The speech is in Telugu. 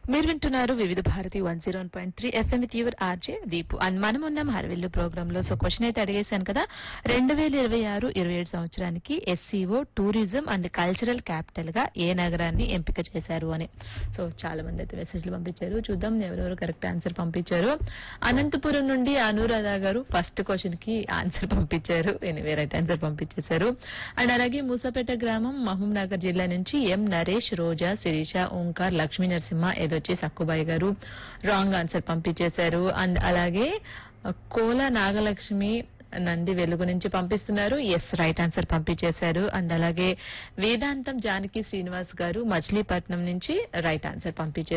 మీరు వింటున్నారు Vividh Bharati one zero point three FM with your RJ Deepu and మనం ఉన్నాం హరవిల్లు ప్రోగ్రామ్ లో సో క్వశ్చన్ అయితే అడిగేశాను కదా రెండు వేల ఇరవై ఆరు ఇరవై ఏడు సంవత్సరానికి SCO tourism and cultural capital గా ఏ నగరాన్ని ఎంపిక చేశారు అని సో చాలా మంది అయితే మెసేజ్లు పంపించారు చూద్దాం ఎవరెవరు కరెక్ట్ ఆన్సర్ పంపించారు అనంతపురం నుండి అనురాధ గారు ఫస్ట్ క్వశ్చన్ కి ఆన్సర్ పంపించారు ఎనివే రైట్ ఆన్సర్ పంపించేశారు అండ్ అలాగే మూసాపేట గ్రామం మహబూబ్ నగర్ జిల్లా నుంచి ఎం నరేష్ రోజా శిరీష ఓంకార్ లక్ష్మీ నరసింహ ఏదొచ్చి సక్కుబాయి గారు రాంగ్ ఆన్సర్ పంపించేశారు అండ్ అలాగే ఆ, కోల నాగలక్ష్మి నంది వెలుగు నుంచి పంపిస్తున్నారు ఎస్ రైట్ ఆన్సర్ పంపించేశారు అండ్ అలాగే వేదాంతం జానకి శ్రీనివాస్ గారు మచిలీపట్నం నుంచి రైట్ ఆన్సర్ పంపించేశారు